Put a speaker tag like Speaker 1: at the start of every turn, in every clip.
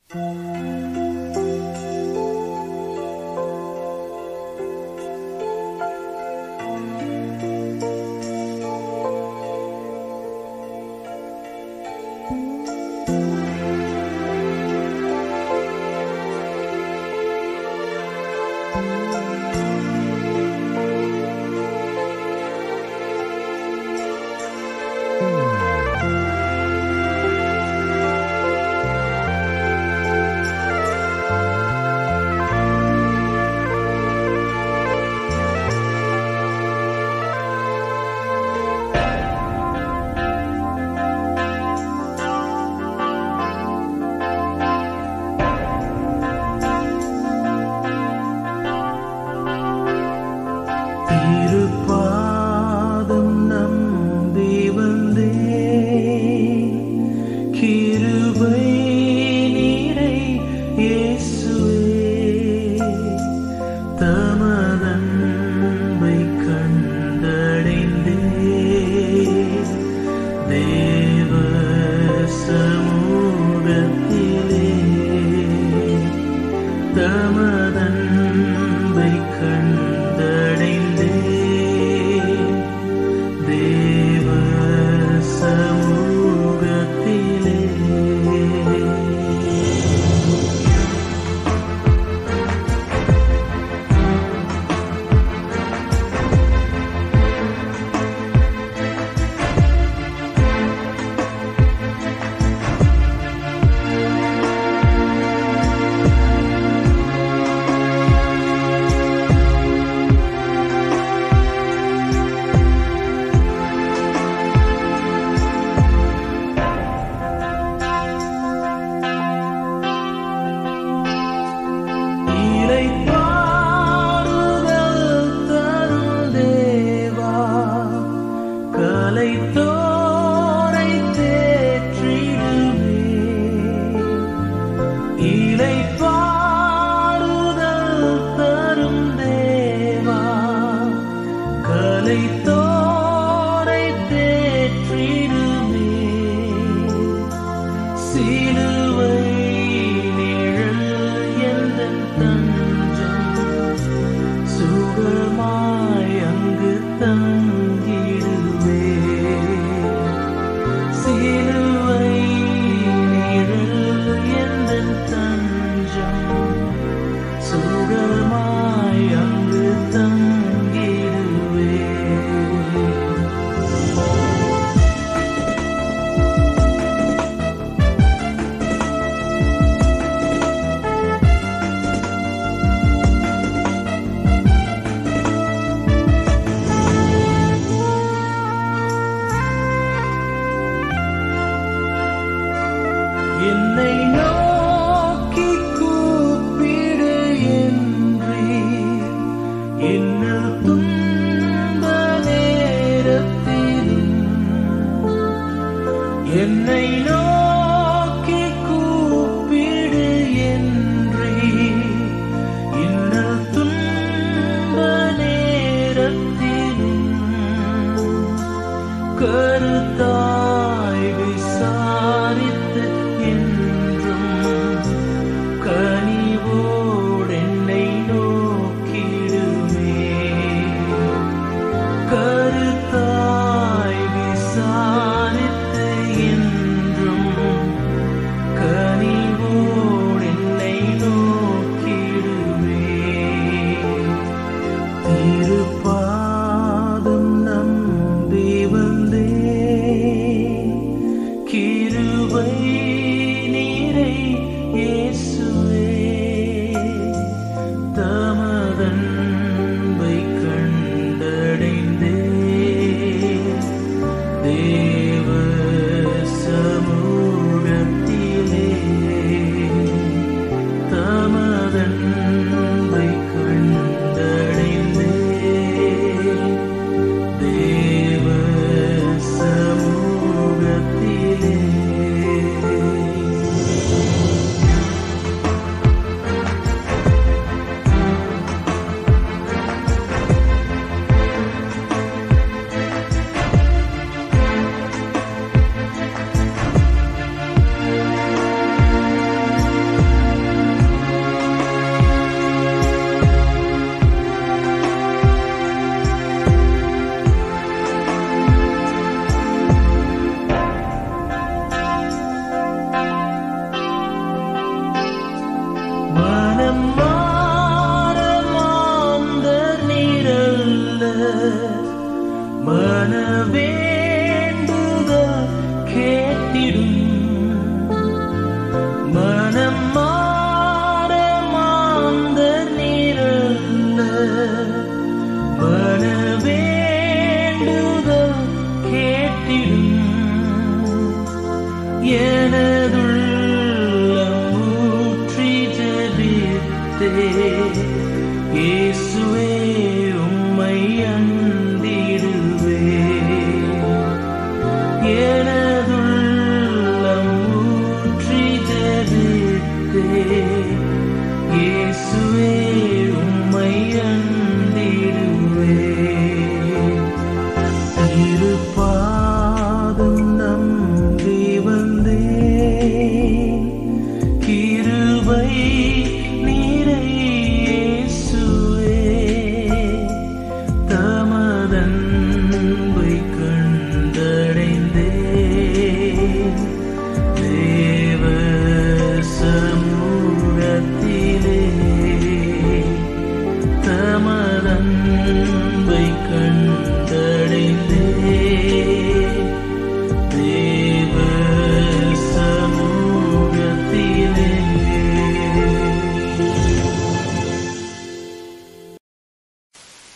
Speaker 1: திருப்பாதம் நம்பி வந்தேன் கிருபை நீரை இயேசுவே தமதன்பை கண்டடைந்தேன் தேவ சமூகத்திலே தமதன்பை கண்டடைந்தே தேவ சமூகத்திலே இளைப்பாறுதல் தரும் தேவா, கலைத்தோரை தேற்றிடுமே. இளைப்பாறுதல் தரும் தேவா, கலைத்தோரை தேற்றிடுமே. சிலுவை நிழல் எந்தன் தஞ்சம் சுகமாய் அங்கு தங்கிடுவே சிலுவை நிழல் எந்தன் தஞ்சம் சுகமாய் அங்கு தங்கிடுவே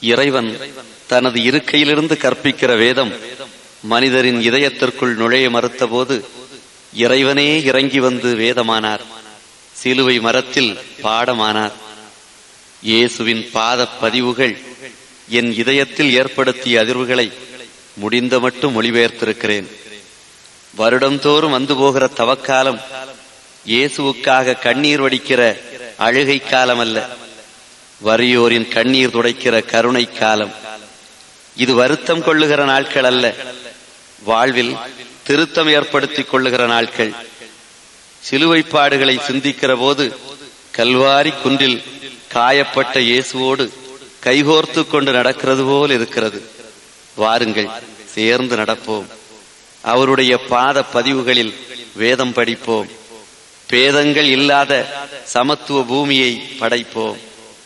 Speaker 2: இறைவன் தனது இருக்கையிலிருந்து கற்பிக்கிற வேதம் மனிதரின் இதயத்திற்குள் நுழைய மறுத்தபோது இறைவனே இறங்கி வந்து வேதமானார் சிலுவை மரத்தில் பாடமானார் இயேசுவின் பாதப் பதிவுகள் என் இதயத்தில் ஏற்படுத்திய அதிர்வுகளை முடிந்த மட்டும் மொழிபெயர்த்திருக்கிறேன் வருடந்தோறும் வந்து போகிற தவக்காலம் இயேசுவுக்காக கண்ணீர் வடிக்கிற அழுகை காலம் அல்ல வறியோரின் கண்ணீர் துடைக்கிற கருணை காலம் இது வருத்தம் கொள்ளுகிற நாட்கள் அல்ல வாழ்வில் திருத்தம் ஏற்படுத்திக் கொள்ளுகிற நாட்கள் சிலுவைப்பாடுகளை சிந்திக்கிற போது கல்வாரி குன்றில் காயப்பட்ட இயேசுவோடு கைகோர்த்து கொண்டு நடக்கிறது போல் இருக்கிறது வாருங்கள் சேர்ந்து நடப்போம் அவருடைய பாத பதிவுகளில் வேதம் படிப்போம் பேதங்கள் இல்லாத சமத்துவ பூமியை படைப்போம்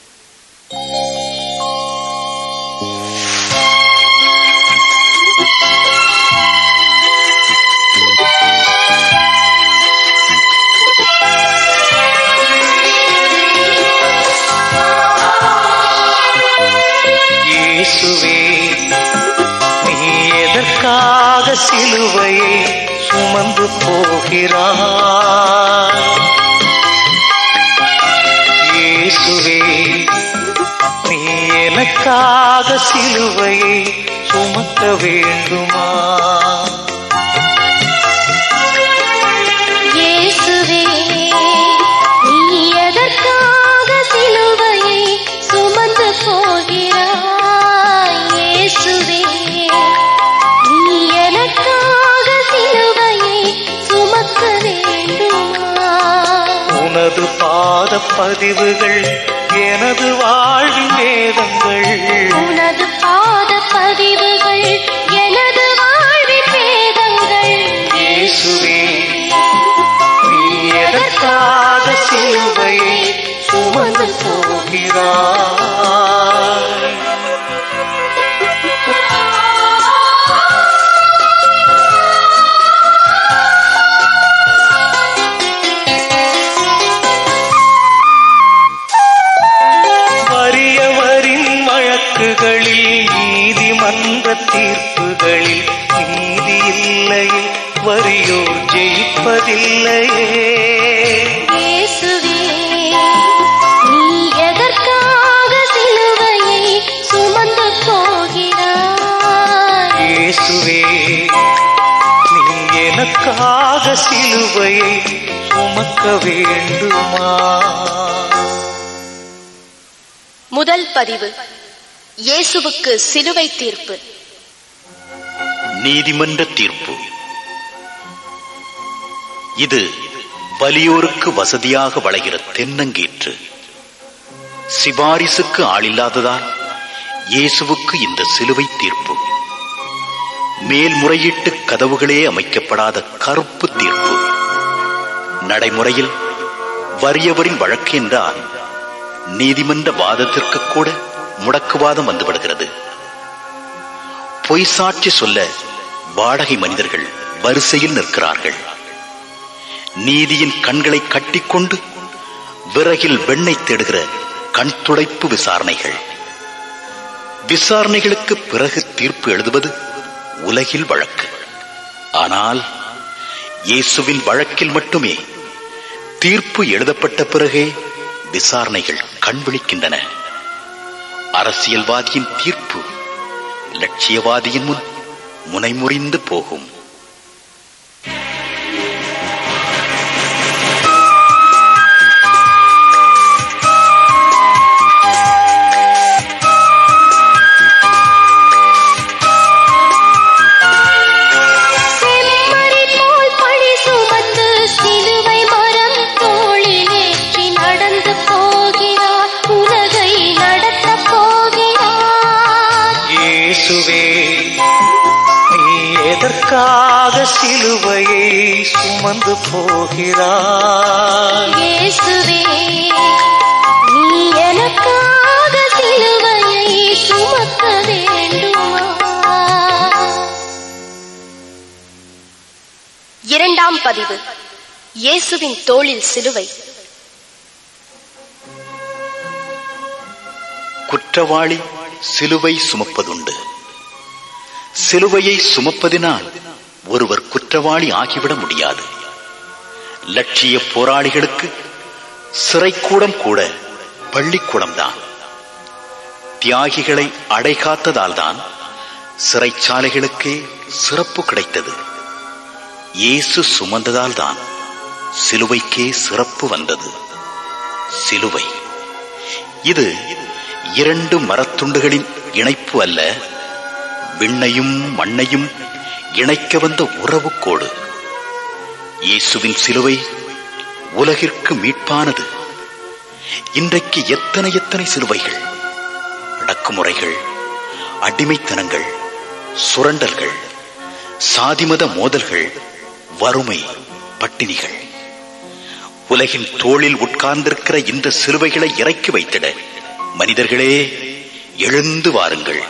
Speaker 1: இயேசுவே நீ எதற்காக சிலுவையை சுமந்து போகிறாய் இயேசுவே நீ எனக்காக சிலுவையை சுமக்க வேண்டுமா
Speaker 3: இயேசுவே நீ எதற்காக சிலுவையை சுமந்து போகிறாய் இயேசுவே நீ எனக்காக சிலுவையை சுமக்க வேண்டுமா
Speaker 1: உனது பாத பதிவுகள் எனது வாழ்வின் வேதங்கள்
Speaker 3: உனது பாத பதிவுகள் எனது வாழ்வின் வேதங்கள்
Speaker 1: இயேசுவே நீ எதற்காக சிலுவையை சுமந்து போகிறாய் வறியவரின் வழக்குகளில் நீதிமன்ற தீர்ப்புகளில் நீதி இல்லையே வறியோர் ஜெயிப்பதில்லையே
Speaker 3: இயேசுவே நீ எதற்காக சிலுவையை சுமந்து போகிறாய்
Speaker 1: இயேசுவே நீ எனக்காக சிலுவையை சுமக்க வேண்டுமா
Speaker 4: முதல் பதிவு இயேசுவுக்கு சிலுவை தீர்ப்பு
Speaker 5: நீதிமன்ற தீர்ப்பு இது வலியோருக்கு வசதியாக வளைகிற தென்னங்கீற்று சிபாரிசுக்கு ஆளில்லாததால் இயேசுவுக்கு இந்த சிலுவை தீர்ப்பு மேல்முறையீட்டு கதவுகளே அமைக்கப்படாத கருப்பு தீர்ப்பு நடைமுறையில் வறியவரின் வழக்கு என்றால் நீதிமன்ற வாதத்திற்கு கூட முடக்குவாதம் வந்துவிடுகிறது பொய் சாட்சி சொல்ல வாடகை மனிதர்கள் வரிசையில் நிற்கிறார்கள் நீதியின் கண்களை கட்டிக்கொண்டு விறகில் வெண்ணெய் தேடுகிற கண் துடைப்பு விசாரணைகள் விசாரணைகளுக்கு பிறகு தீர்ப்பு எழுதுவது உலகில் வழக்கு ஆனால் இயேசுவின் வழக்கில் மட்டுமே தீர்ப்பு எழுதப்பட்ட பிறகே விசாரணைகள் கண் விழிக்கின்றன அரசியல்வாதியின் தீர்ப்பு லட்சியவாதியின் முன் முனைமுறிந்து போகும்
Speaker 3: செம்மறி போல் பழி சுமந்து சிலுவை மரம் தோளிலேற்றி நடந்து போகிறார் உலகை நடத்தப் போகிறார்
Speaker 1: இயேசுவே நீ எதற்காக சிலுவையை சுமந்து போகிறாய்
Speaker 3: இயேசுவே நீ எனக்காக சிலுவையை சுமக்க வேண்டுமா
Speaker 4: இரண்டாம் பதிவு இயேசுவின் தோளில் சிலுவை
Speaker 5: குற்றவாளி சிலுவை சுமப்பதுண்டு சிலுவையை சுமப்பதினால் ஒருவர் குற்றவாளி ஆகிவிட முடியாது லட்சிய போராளிகளுக்கு சிறைக்கூடம் கூட பள்ளிக்கூடம்தான் தியாகிகளை அடைகாத்ததால்தான் சிறைச்சாலைகளுக்கே சிறப்பு கிடைத்தது இயேசு சுமந்ததால் தான் சிலுவைக்கே சிறப்பு வந்தது சிலுவை இது இரண்டு மரத்துண்டுகளின் இணைப்பு அல்ல விண்ணையும் மண்ணையும் இணைக்க வந்த உறவுக்கோடு இயேசுவின் சிலுவை உலகிற்கு மீட்பானது இன்றைக்கு எத்தனை எத்தனை சிலுவைகள் அடக்குமுறைகள் அடிமைத்தனங்கள் சுரண்டல்கள் சாதிமத மோதல்கள் வறுமை பட்டினிகள் உலகின் தோளில் உட்கார்ந்திருக்கிற இந்த சிலுவைகளை இறக்கி வைத்திட மனிதர்களே எழுந்து வாருங்கள்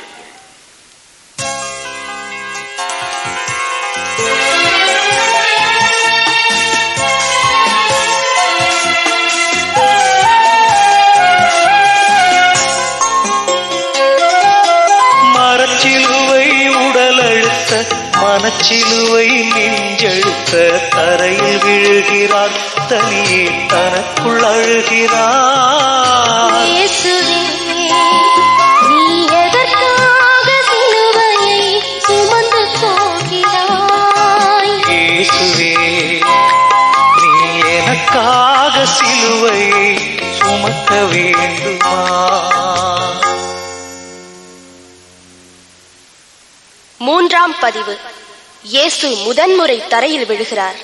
Speaker 1: மரச்சிலுவை உடல் அழுத்த மனச்சிலுவை நெஞ்செழுத்த தரையில் விழுகிறார் தனியே தனக்குள் அழுகிறார்
Speaker 3: இயேசுவே நீ எதற்காக சிலுவையை சுமந்து போகிறாய்
Speaker 1: இயேசுவே நீ எனக்காக சிலுவையை சுமக்க வேண்டுமா
Speaker 4: மூன்றாம் பதிவு இயேசு முதன்முறை தரையில் விழுகிறார்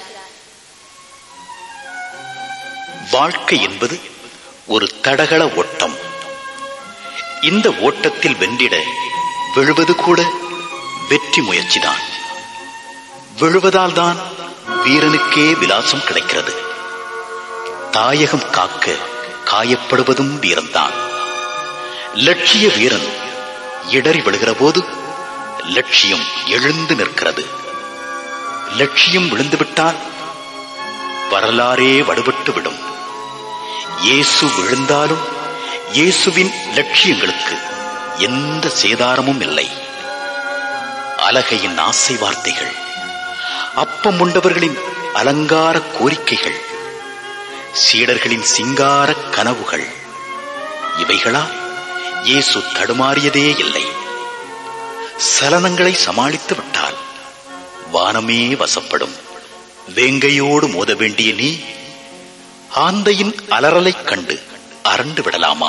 Speaker 5: வாழ்க்கை என்பது ஒரு தடகள ஓட்டம் இந்த ஓட்டத்தில் வென்றிட விழுவது கூட வெற்றி முயற்சிதான் விழுவதால் தான் வீரனுக்கே விலாசம் கிடைக்கிறது தாயகம் காக்க காயப்படுவதும் வீரம்தான் லட்சிய வீரன் இடறி விழுகிற போது லட்சியம் எழுந்து நிற்கிறது லட்சியம் விழுந்துவிட்டால் வரலாறே வடுபட்டு விடும் இயேசு விழுந்தாலும் இயேசுவின் லட்சியங்களுக்கு எந்த சேதாரமும் இல்லை அலகையின் ஆசை வார்த்தைகள் அப்பம் உண்டவர்களின் அலங்கார கோரிக்கைகள் சீடர்களின் சிங்கார கனவுகள் இவைகளா இயேசு தடுமாறியதே இல்லை சலனங்களை சமாளித்து விட்டால் வானமே வசப்படும் வேங்கையோடு மோத வேண்டிய நீ ஆந்தையின் அலறலைக் கண்டு அரண்டு விடலாமா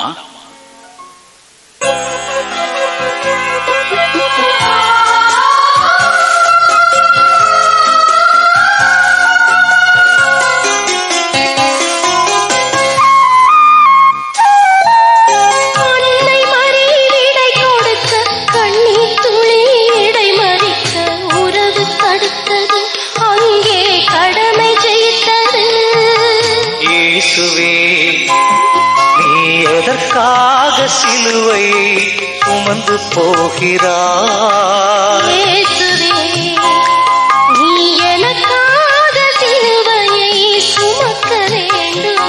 Speaker 3: அன்னை மறி இடை கொடுக்க கண்ணீர் துளி இடை மறிக்க உறவு தடுத்தது அங்கே கடமை ஜெயித்தது
Speaker 1: இயேசுவே நீ எதற்காக சிலுவையை சுமந்து போகிறாய்
Speaker 3: இயேசுவே நீ எனக்காக சிலுவையை சுமக்க வேண்டுமா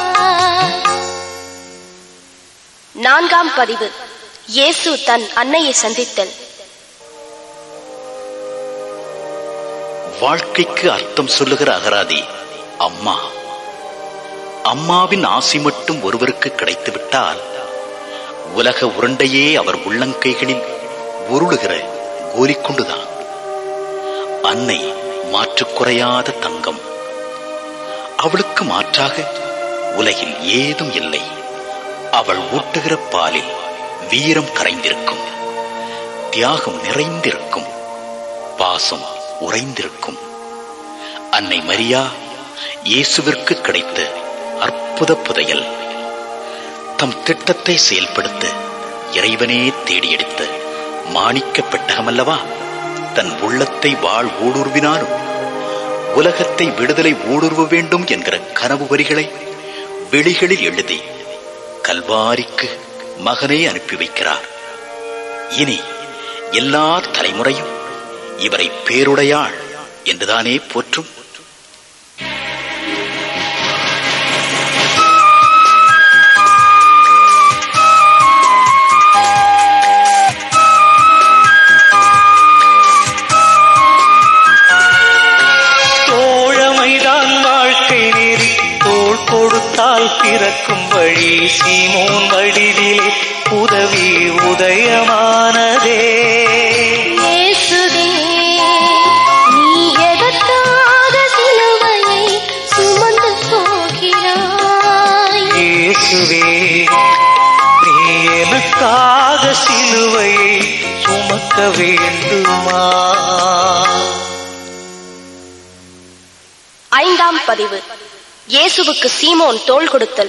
Speaker 4: நான்காம் பதிவு இயேசு தன் அன்னையை சந்தித்தல்
Speaker 5: வாழ்க்கைக்கு அர்த்தம் சொல்லுகிற அகராதி அம்மா அம்மாவின் ஆசி மட்டும் ஒருவருக்கு கிடைத்துவிட்டால் உலக உருண்டையே அவர் உள்ளங்கைகளில் உருளுகிற கோலிக்குண்டுதான் அன்னை மாற்றுக் குறையாத தங்கம் அவளுக்கு மாற்றாக உலகில் ஏதும் இல்லை அவள் ஊட்டுகிற பாலில் வீரம் கரைந்திருக்கும் தியாகம் நிறைந்திருக்கும் பாசம் உறைந்திருக்கும் அன்னை மரியா இயேசுவிற்கு கிடைத்த அற்புத புதையல் தம் திட்டத்தை செயல்படுத்த இறைவனே தேடியெடுத்த மாணிக்க பெட்டகமல்லவா தன் உள்ளத்தை வாழ் ஊடுருவினாலும் உலகத்தை விடுதலை ஊடுருவ வேண்டும் என்கிற கனவு வரிகளை வெளிகளில் எழுதி கல்வாரிக்கு மகனை அனுப்பி வைக்கிறார் இனி எல்லா தலைமுறையும் இவரை பேருடையாள் என்றுதானே போற்றும்
Speaker 1: கொடுத்தால் பிறக்கும் வழி சீமோன் வடிவிலே உதவி உதயமானதே
Speaker 3: இயேசுவே நீ எதற்காக சிலுவையை சுமந்து போகிறாய்
Speaker 1: இயேசுவே நீ எனக்காக சிலுவையை சுமக்க வேண்டுமா
Speaker 4: ஐந்தாம் பதிவு இயேசுவுக்கு சீமோன் தோள் கொடுத்தல்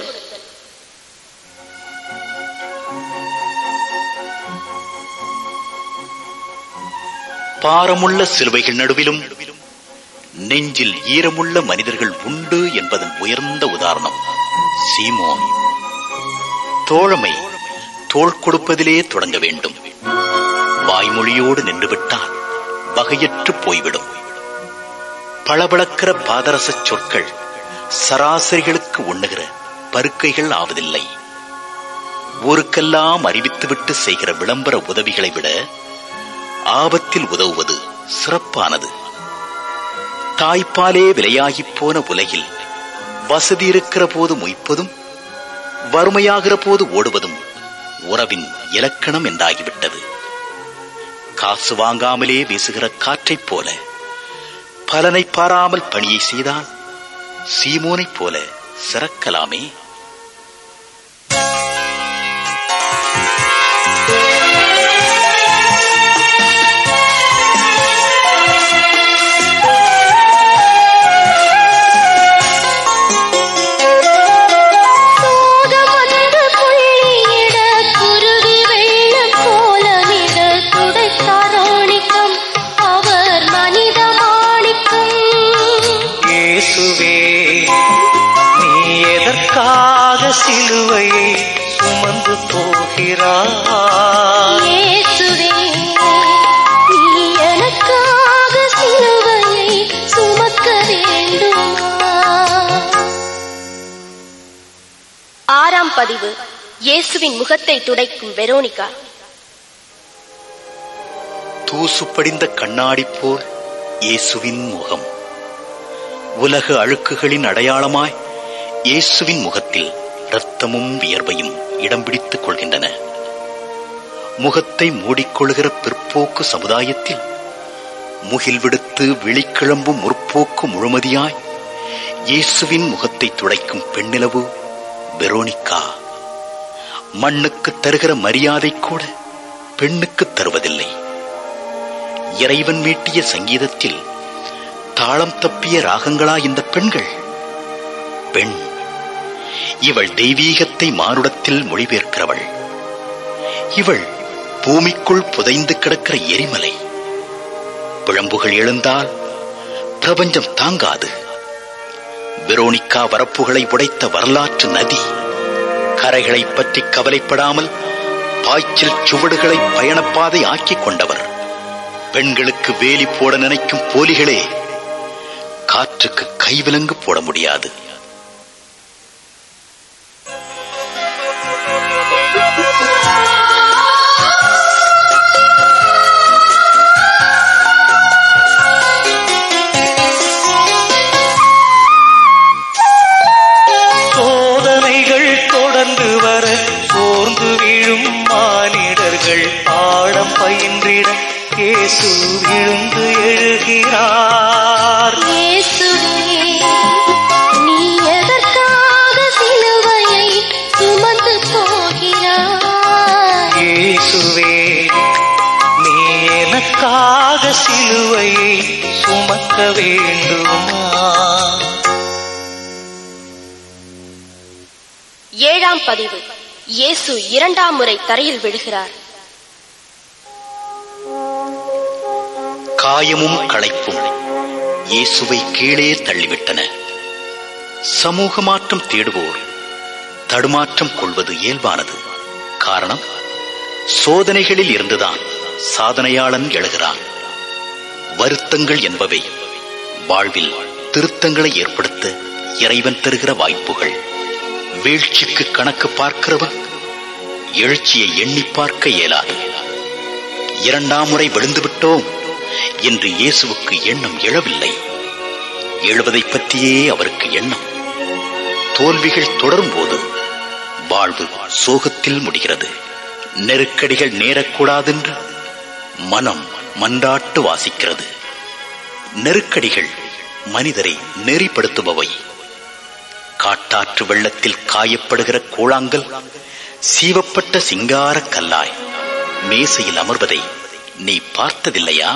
Speaker 5: பாரமுள்ள சிலுவைகள் நடுவிலும் நெஞ்சில் ஈரமுள்ள மனிதர்கள் உண்டு என்பதன் உயர்ந்த உதாரணம் சீமோன் தோழமை தோள் கொடுப்பதிலே தொடங்க வேண்டும் வாய்மொழியோடு நின்றுவிட்டால் வகையற்று போய்விடும் பளபளக்கிற பாதரச சொற்கள் சராசரிகளுக்கு உண்ணுகிற பருக்கைகள் ஆவதில்லை ஊருக்கெல்லாம் அறிவித்துவிட்டு செய்கிற விளம்பர உதவிகளை விட ஆபத்தில் உதவுவது சிறப்பானது தாய்ப்பாலே விலையாகிப் போன உலகில் வசதி இருக்கிற போது மொய்ப்பதும் வறுமையாகிற போது ஓடுவதும் உறவின் இலக்கணம் என்றாகிவிட்டது காசு வாங்காமலே வீசுகிற காற்றைப் போல பலனை பாராமல் பணியை செய்தால் சீமோனைப் போல சிறக்கலாமே
Speaker 3: சோகம் வந்து புள்ளியிட குருவி வெள்ளம் கோலமிட துடைத்தாரோணிக்கம் அவர் மனித மாணிக்கம்
Speaker 1: இயேசுவே நீ எதற்காக சிலுவையை சுமந்து போகிறாய்
Speaker 3: இயேசுவே நீ எனக்காக சிலுவையை சுமக்க வேண்டுமா
Speaker 4: ஆறாம் பதிவு இயேசுவின் முகத்தை துடைக்கும் வெரோனிகா
Speaker 5: தூசு படிந்த கண்ணாடி போல் இயேசுவின் முகம் உலக அழுக்குகளின் அடையாளமாய் இயேசுவின் முகத்தில் இரத்தமும் வியர்வையும் இடம் பிடித்துக் கொள்கின்றன முகத்தை மூடிக்கொள்கிற பிற்போக்கு சமுதாயத்தில் முகில் விடுத்து விழிக்கிளம்பும் முற்போக்கு முழுமதியாய் இயேசுவின் முகத்தை துடைக்கும் பெண்ணிலவு வெரோனிக்கா மண்ணுக்கு தருகிற மரியாதை கூட பெண்ணுக்கு தருவதில்லை இறைவன் மீட்டிய சங்கீதத்தில் தாளம் தப்பிய ராகங்களா இந்த பெண்கள் பெண் இவள் தெய்வீகத்தை மானுடத்தில் மொழிபெயர்க்கிறவள் இவள் பூமிக்குள் புதைந்து கிடக்கிற எரிமலை பிழம்புகள் எழுந்தால் பிரபஞ்சம் தாங்காது வெரோனிக்கா வரப்புகளை உடைத்த வரலாற்று நதி கரைகளை பற்றி கவலைப்படாமல் பாய்ச்சல் சுவடுகளை பயணப்பாதை ஆக்கிக் கொண்டவர் பெண்களுக்கு வேலி போட நினைக்கும் போலிகளே காற்றுக்கு கைவிலங்கு போட முடியாது
Speaker 1: சோதனைகள் தொடர்ந்து வர சோர்ந்து வீழும் மானிடர்கள் பாடம் பயின்றிட இயேசு விழுந்து எழுகிறார்
Speaker 3: இயேசுவே நீ எதற்காக சிலுவையை சுமந்து போகிறாய்
Speaker 1: இயேசுவே நீ எனக்காக சிலுவையை சுமக்க வேண்டுமா
Speaker 4: ஏழாம் பதிவு இயேசு இரண்டாம் முறை தரையில் விழுகிறார்
Speaker 5: காயமும் களைப்பும் இயேசுவை கீழே தள்ளிவிட்டன சமூக மாற்றம் தேடுவோர் தடுமாற்றம் கொள்வது இயல்பானது காரணம் சோதனைகளில் இருந்துதான் சாதனையாளன் எழுகிறான் வருத்தங்கள் என்பவை வாழ்வில் திருத்தங்களை ஏற்படுத்த இறைவன் தருகிற வாய்ப்புகள் வீழ்ச்சிக்கு கணக்கு பார்க்கிறவன் எழுச்சியை எண்ணி பார்க்க இயலாது இரண்டாம் முறை விழுந்து விட்டோம் என்று இயேசுவுக்கு எண்ணம் எழவில்லை எழுவதைப் பற்றியே அவருக்கு எண்ணம் தோல்விகள் தொடரும் போது வாழ்வு சோகத்தில் முடிகிறது நெருக்கடிகள் நேரக்கூடாதென்று மனம் மன்றாட்டு வாசிக்கிறது நெருக்கடிகள் மனிதரை நெறிப்படுத்துபவை காட்டாற்று வெள்ளத்தில் காயப்படுகிற கூழாங்கல் சீவப்பட்ட சிங்கார கல்லாய் மேசையில் அமர்வதை நீ பார்த்ததில்லையா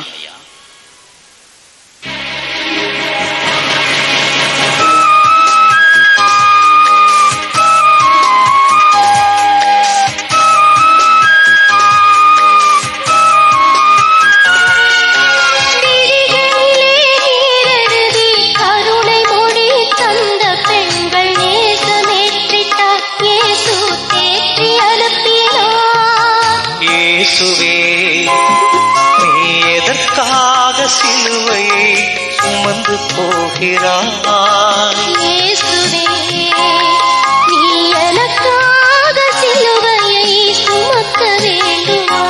Speaker 3: விழிகளிலே நீரெழுதி கருணை மொழி தந்த பெண்கள் நேசமேற்றிட்டார் இயேசு தேற்றி அனுப்பினார்
Speaker 1: இயேசுவே நீ எதற்காக சிலுவையை சுமந்து போகிறாய்
Speaker 3: இயேசுவே நீ எனக்காக சிலுவையை சுமக்க வேண்டுமா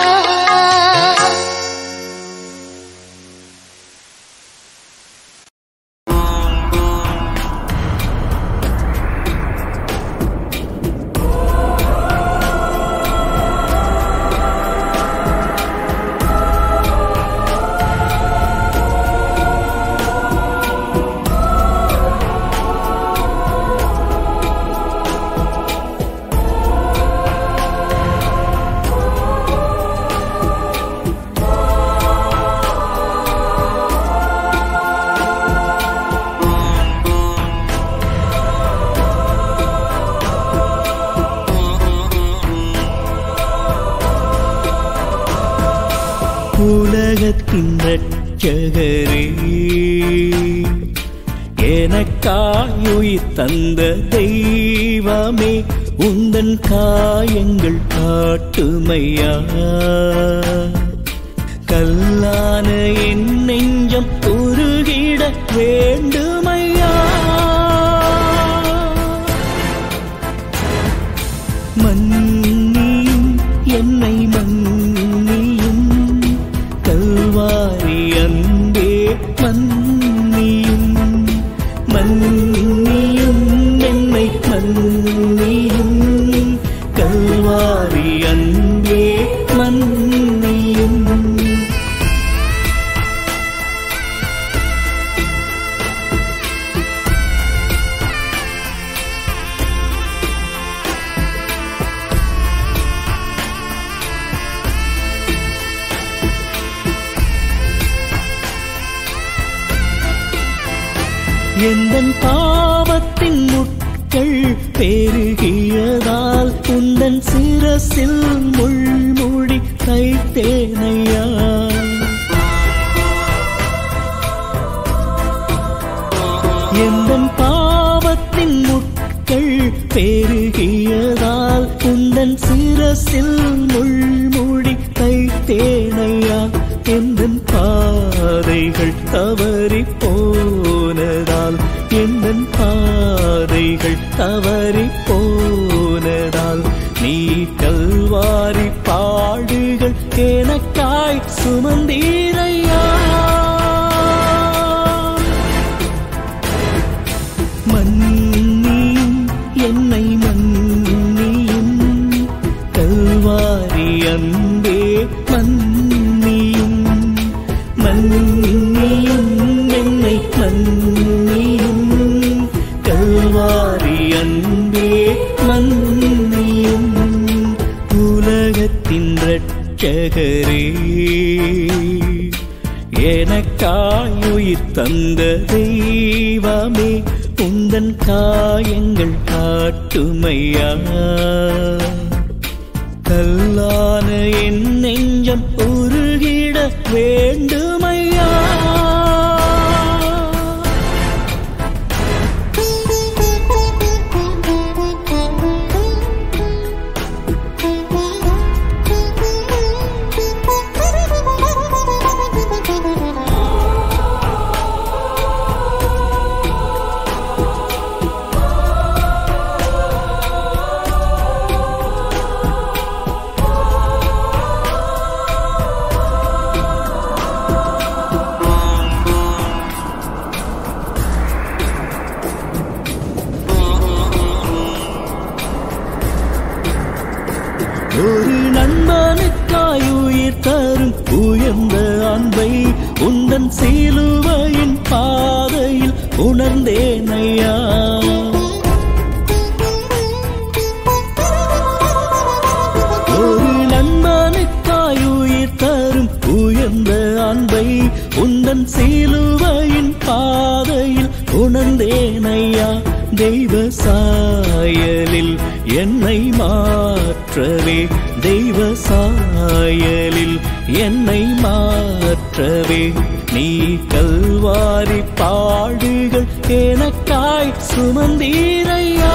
Speaker 6: உலகத்தின் ரட்சகரே எனக்காயுயிர் தந்த தெய்வமே உந்தன் காயங்கள் காட்டுமையா கல்லான என் நெஞ்சம் உருகிட வேண்டுமையா மன்னியும் என்னை மன்னியும் கல்வாரி அன்பே மன்னியும் மன்னியும் என்னை மன்னியும் கல்வாரி அன்பே மன்னியும் எந்தன் பாவத்தின் முட்கள் பெருகியதால் உந்தன் சிரசில் முள்முடி தைத்தேனையா எந்தன் பாவத்தின் முட்கள் பெருகியதால் உந்தன் சிரசில் முள்முடி தைத்தேனையா எந்தன் பாதைகள் தவறி போனதால் எந்தன் பாதைகள் தவறி போனதால் நீ கல்வாரி பாடுகள் எனக்காய் சுமந்தீரையா மன்னியும் என்னை மன்னியும் கல்வாரி அன்பே மன்னியும் மன்னியும் என்னை மன்னியும் கல்வாரி அன்பே மன்னியும் உலகத்தின் ரட்சகரே எனக்காயுயிர் தந்த தெய்வமே உந்தன் காயங்கள் காட்டுமையா கல்லான என் நெஞ்சம் உருகிட வேண்டுமையா ஒரு நண்பனுக்காய் உயிர் தரும் உயர்ந்த அன்பை உந்தன் சிலுவையின் பாதையில் உணர்ந்தேன் ஐயா ஒரு நண்பனுக்காய் உயிர் தரும் உயர்ந்த அன்பை உந்தன் சிலுவையின் பாதையில் உணர்ந்தேன் ஐயா தெய்வ சாயலில் என்னை மாற்றவே தெய்வ சாயலில் என்னை மாற்றவே நீ கல்வாரி பாடுகள் எனக்காய் சுமந்தீரையா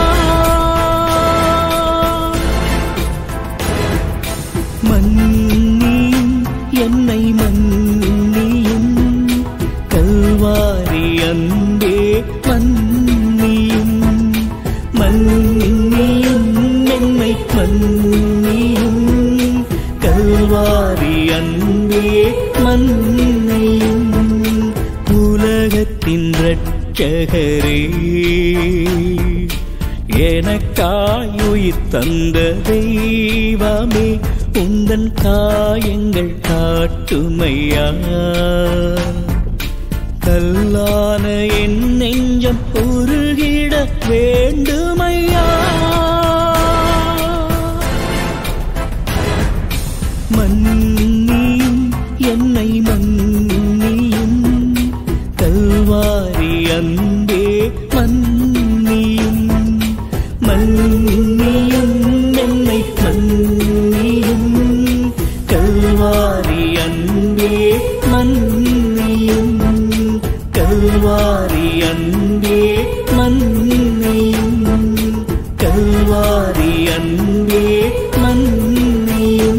Speaker 6: மன்னியும் என்னை மன்னியும் கல்வாரி அன்பே மன்னியும் மன்னியும் என்னை மன்னியும் கல்வாரி அன்பே மன்னியும் உலகத்தின் இரட்சகரே எனக்காய் உயிர் தந்த தெய்வமே உந்தன் காயங்கள் காட்டுமையா கல்லான என் நெஞ்சம் உருகிட வேண்டுமையா மன்னியும் என்னை மன்னியும் கல்வாரி அன்பே மன்னியும் மன்னியும் என்னை மன்னியும் கல்வாரி அன்பே மன்னியும் கல்வாரி அன்பே மன்னியும் கல்வாரி அன்பே மன்னியும்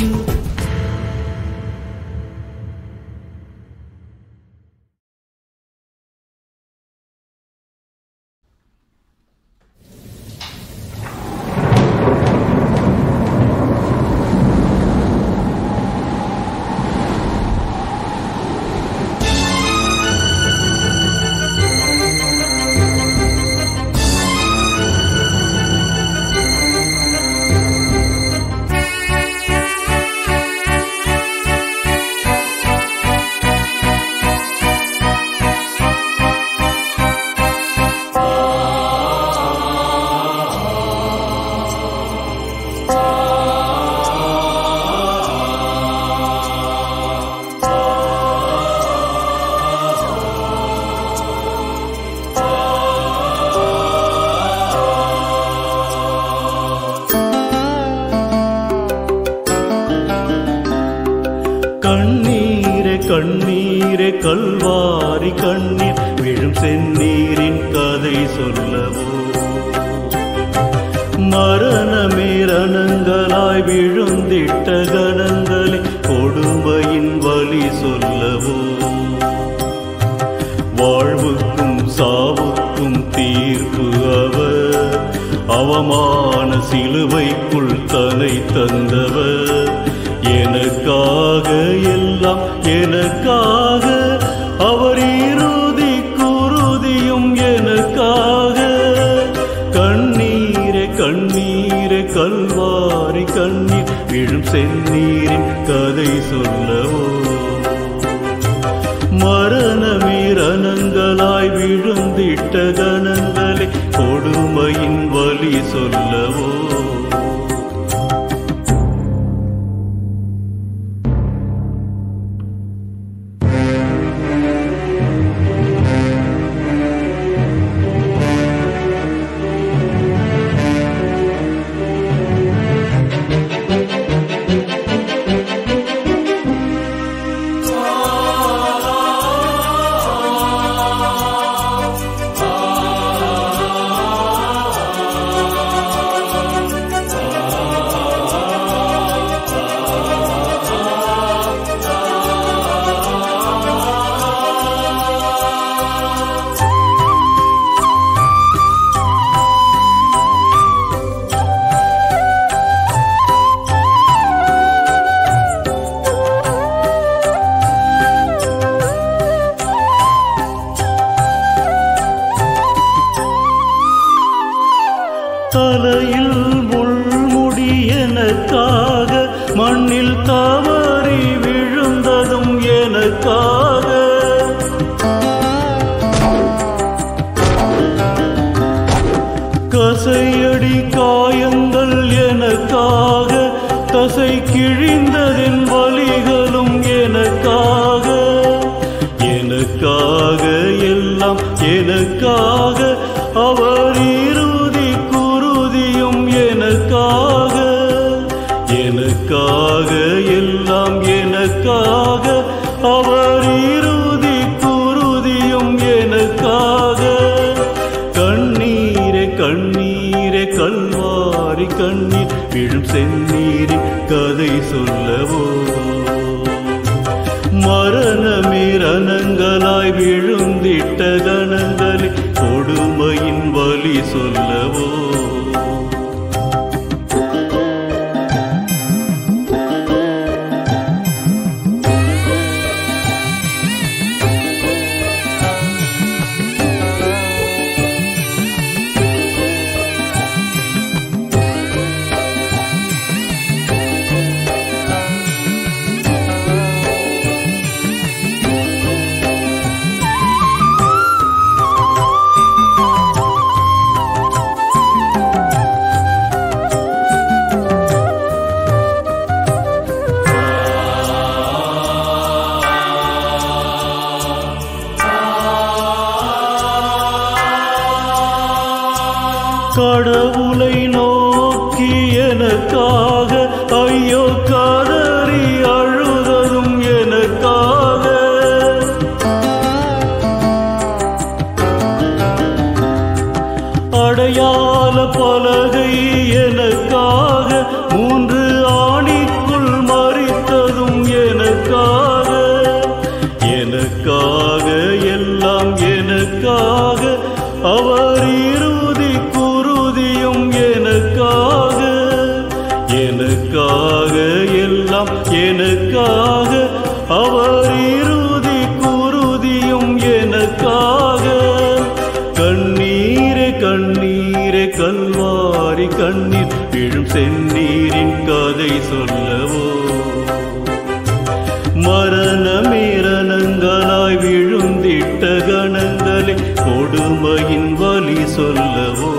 Speaker 7: கண்ணீரே கண்ணீரே கல்வாரி கண்ணீர் விழும் செந்நீரின் கதை சொல்லவோ மரணமே ரணங்களாய் விழுந்திட்ட கணங்களே கொடுமையின் வழி சொல்லவோ வாழ்வுக்கும் சாவுக்கும் தீர்ப்பு அவர் அவமான சிலுவைக்குள் தலை தந்தவர் எனக்காக எல்லாம் எனக்காக அவர் இறுதி குருதியும் எனக்காக கண்ணீரே கண்ணீரே கல்வாரி கண்ணீர் விழும் செந்நீரின் கதை சொல்லவோ மரணமீரணங்களாய் விழுந்திட்ட கணங்களே கொடுமையின் வழி சொல்லவோ தலையில் முள்முடி எனக்காக மண்ணில் தவறி விழுந்ததும் எனக்காக கசையடி காயங்கள் எனக்காக தசை கிழிந்ததின் வலிகளும் எனக்காக எனக்காக எல்லாம் எனக்காக அவர் இறுதி குருதியும் எனக்காக எனக்காக எல்லாம் எனக்காக அவர் இறுதி குருதியும் எனக்காக கண்ணீரே கண்ணீரே கல்வாரி கண்ணீர் விழும் செந்நீரின் கதை சொல்லவோ மரணமிரணங்களாய் விழுந்திட்ட கணங்களில் கொடுமையின் வலி சொல்லவோ கடவுளை நோக்கி எனக்காக ஐயோ கதறி அழுததும் எனக்காக அடையாள பலகை எனக்காக மூன்று ஆணிக்குள் மறித்ததும் எனக்காக எனக்காக எல்லாம் எனக்காக அவர் இறுதி குருதியும் எனக்காக எனக்காக எல்லாம் எனக்காக அவர் இறுதி குருதியும் எனக்காக கண்ணீரே கண்ணீரே கல்வாரி கண்ணீர் விழும் செந்நீரின் கதை சொல்லவோ மரணமிரணங்களாய் விழுந்திட்ட கணங்களே கொடுமையின் வலி சொல்லவோ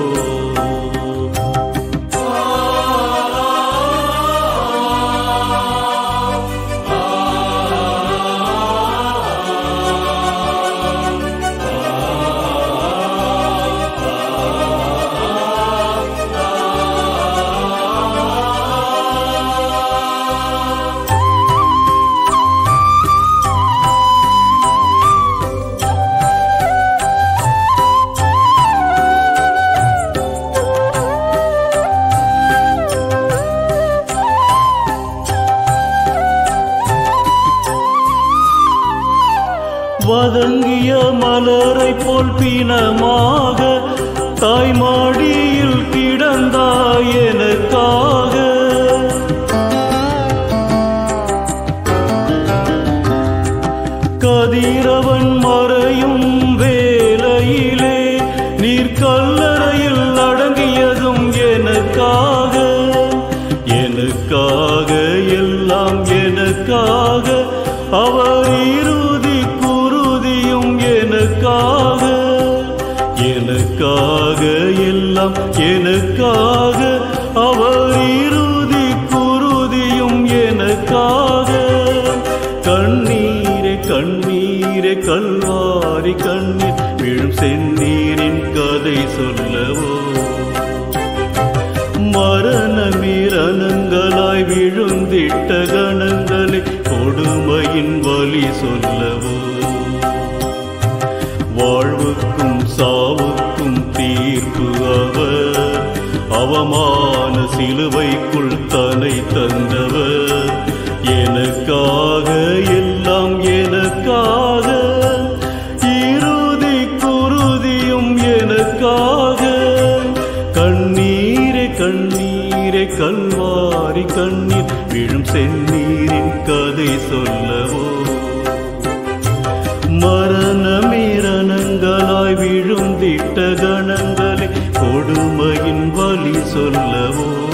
Speaker 7: வதங்கிய மலரை போல் பிணமாக தாய்மாடியில் கிடந்தாய் எனக்காக கதிரவன் மறையும் வேளையிலே நீர் கல்லறையில் அடங்கியதும் எனக்காக எனக்காக எல்லாம் எனக்காக அவர் இறுதி குருதியும் எனக்காக எனக்காக எல்லாம் எனக்காக அவர் இறுதி குருதியும் எனக்காக கண்ணீரே கண்ணீரே கல்வாரி கண்ணீர் விழும் செந்நீரின் கதை சொல்லவோ மரணமிரணங்களாய் விழுந்திட்ட கணங்களே கொடுமையின் வலி சொல்லவோ வாழ்வுக்கும் சாவுக்கும் தீர்ப்பு அவர் அவமான சிலுவைக்குள் தலை தந்தவர் எனக்காக எல்லாம் எனக்காக இறுதி குருதியும் எனக்காக கண்ணீரே கண்ணீரே கல்வாரி கண்ணீர் விழும் செந்நீரின் கதை சொல்லவோ மரணமிரணங்களாய் விழுந்திட்ட கணங்களே கொடுமையின் வலி சொல்லவோ